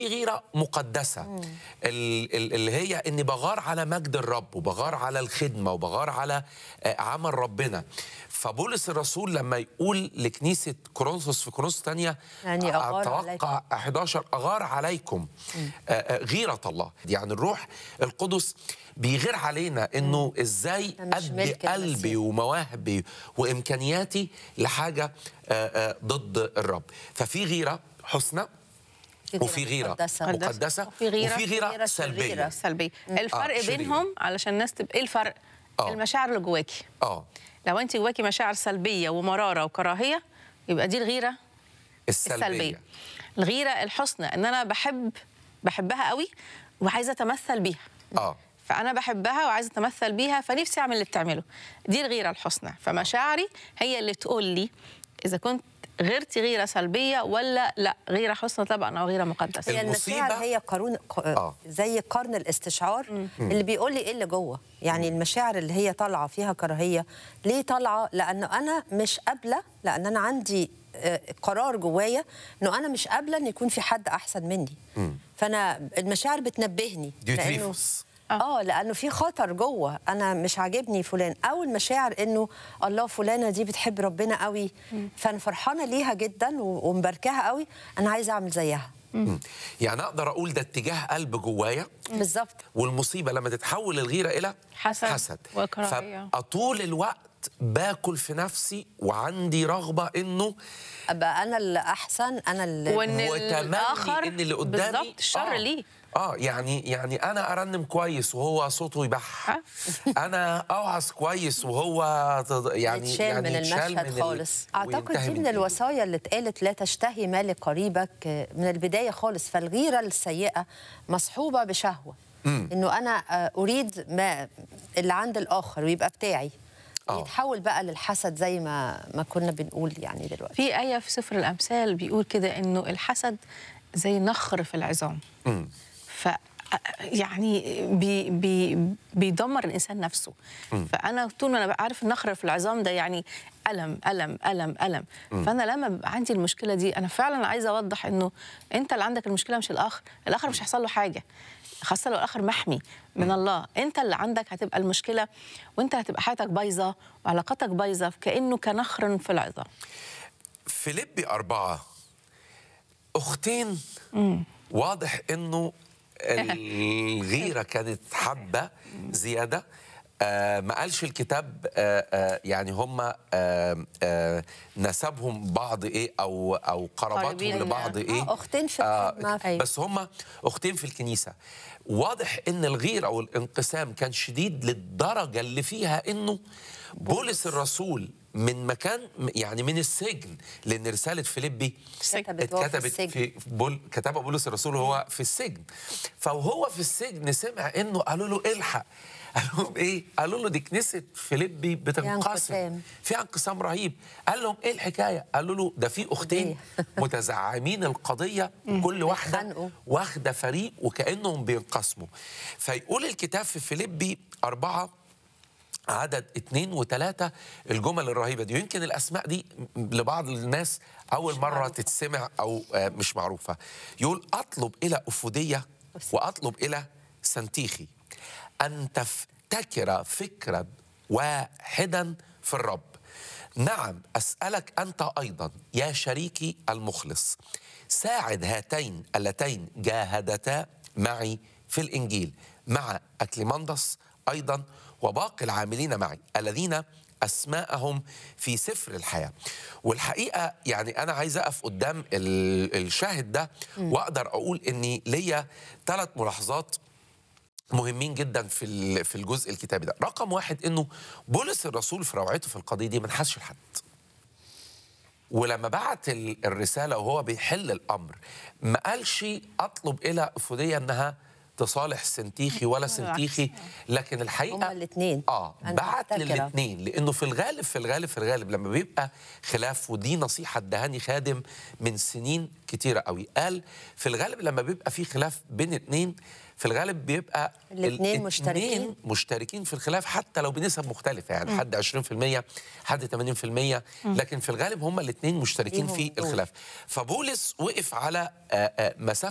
في غيره مقدسه ال- ال- اللي هي اني بغار على مجد الرب وبغار على الخدمه وبغار على آه، عمل ربنا فبولس الرسول لما يقول لكنيسه كورنثوس في كورنثوس الثانيه يعني أغار اتوقع 11 اغار عليكم آه، آه، غيره الله يعني الروح القدس بيغير علينا انه ازاي أنا مش ادي ملك قلبي المسيح. ومواهبي وامكانياتي لحاجه آه، آه، ضد الرب ففي غيره حسنى وفي غيره مقدسة. مقدسه وفي غيرة- وفي غيره غيرة سلبيه شريرة. سلبي الفرق شريرة. بينهم علشان الناس تبقى ايه الفرق آه. المشاعر اللي جواكي اه لو انت جواكي مشاعر سلبيه ومراره وكراهيه يبقى دي الغيره السلبيه, السلبيه الغيره الحسنى ان انا بحب بحبها قوي وعايزه اتمثل بيها اه فانا بحبها وعايزه اتمثل بيها فنفسي اعمل اللي بتعمله دي الغيره الحسنى فمشاعري هي اللي تقول لي اذا كنت غيرتي غيره سلبيه ولا لا غيره حسنى طبعا او غيره مقدسه هي المشاعر المصيبة- هي قارون ق- آه. زي قرن الاستشعار اللي بيقول لي ايه اللي جوه يعني المشاعر اللي هي طالعه فيها كراهيه ليه طالعه لانه انا مش قابله لان انا عندي آه، قرار جوايا انه انا مش قابله ان يكون في حد احسن مني فانا المشاعر بتنبهني لانه ديوتريفوس اه لانه في خطر جوه انا مش عاجبني فلان او المشاعر انه الله فلانه دي بتحب ربنا قوي فانا فرحانه ليها جدا و- ومباركاها قوي انا عايزه اعمل زيها مم. يعني اقدر اقول ده اتجاه قلب جوايا بالظبط والمصيبه لما تتحول الغيره الى حسد حسد وكراهية. فابقى طول الوقت باكل في نفسي وعندي رغبه انه ابقى انا اللي احسن انا اللي وان وتمني الاخر ان اللي قدامي بالظبط الشر آه. ليه اه يعني يعني انا ارنم كويس وهو صوته يبح آه. انا اوعظ كويس وهو تض- يعني يتشال يعني من يتشال المشهد من ال- خالص اعتقد وينتهي دي من إيده. الوصايا اللي اتقالت لا تشتهي مال قريبك آه، من البدايه خالص فالغيره السيئه مصحوبه بشهوه انه انا آه، اريد ما اللي عند الاخر ويبقى بتاعي آه. يتحول بقى للحسد زي ما ما كنا بنقول يعني دلوقتي في آية في سفر الأمثال بيقول كده إنه الحسد زي نخر في العظام مم. ف يعني بي بي بيدمر الانسان نفسه فانا طول ما انا ببقى عارف النخر في العظام ده يعني الم الم الم الم فانا لما بيبقى عندي المشكله دي انا فعلا عايزه اوضح انه انت اللي عندك المشكله مش الاخر الاخر مش هيحصل له حاجه خاصه لو الاخر محمي من الله انت اللي عندك هتبقى المشكله وانت هتبقى حياتك بايظه وعلاقاتك بايظه كانه كنخر في العظام فيليبي أربعة أختين واضح إنه الغيرة كانت حبة زيادة آه ما قالش الكتاب آه آه يعني هم آه آه نسبهم بعض ايه او او قراباتهم قريبين لبعض منها. ايه آه، أختين في الخدمة. أيوة. بس هم اختين في الكنيسه واضح ان الغيره او الانقسام كان شديد للدرجه اللي فيها انه بولس الرسول من مكان يعني من السجن لان رساله فيليبي كتبت وهو في اتكتبت السجن. في بول كتبها بولس الرسول وهو في السجن فوهو في السجن سمع انه قالوا له الحق قال لهم ايه؟ قالوا له دي كنيسه فيليبي بتنقسم انقسام. في انقسام رهيب قال لهم ايه الحكايه؟ قالوا له ده في اختين متزعمين القضيه كل واحده بيتخانقوا. واخده فريق وكانهم بينقسموا فيقول الكتاب في فيليبي أربعة عدد اثنين وثلاثة الجمل الرهيبة دي ويمكن الأسماء دي لبعض الناس أول مرة معروفة. تتسمع أو آه، مش معروفة يقول أطلب إلى أفودية وأطلب إلى سنتيخي أن تفتكر فكرا واحدا في الرب نعم أسألك أنت أيضا يا شريكي المخلص ساعد هاتين اللتين جاهدتا معي في الإنجيل مع أكليماندس أيضا وباقي العاملين معي الذين أسماءهم في سفر الحياة والحقيقة يعني أنا عايز أقف قدام ال- الشاهد ده وأقدر أقول إني ليا ثلاث ملاحظات مهمين جدا في ال- في الجزء الكتابي ده رقم واحد انه بولس الرسول في روعته في القضيه دي ما نحسش لحد ولما بعت ال- الرساله وهو بيحل الامر ما قالش اطلب الى افوديه انها تصالح سنتيخي ولا سنتيخي لكن الحقيقه هما الاتنين. اه أنا بعت مفتكرة. للاثنين لانه في الغالب في الغالب في الغالب لما بيبقى خلاف ودي نصيحه ادهاني خادم من سنين كتيره قوي قال في الغالب لما بيبقى في خلاف بين اتنين في الغالب بيبقى الاتنين مشتركين. الاتنين مشتركين في الخلاف حتى لو بنسب مختلفه يعني حد 20% حد 80% لكن في الغالب هما الاثنين مشتركين ليهم في دور. الخلاف فبولس وقف على آه، آه، مسافه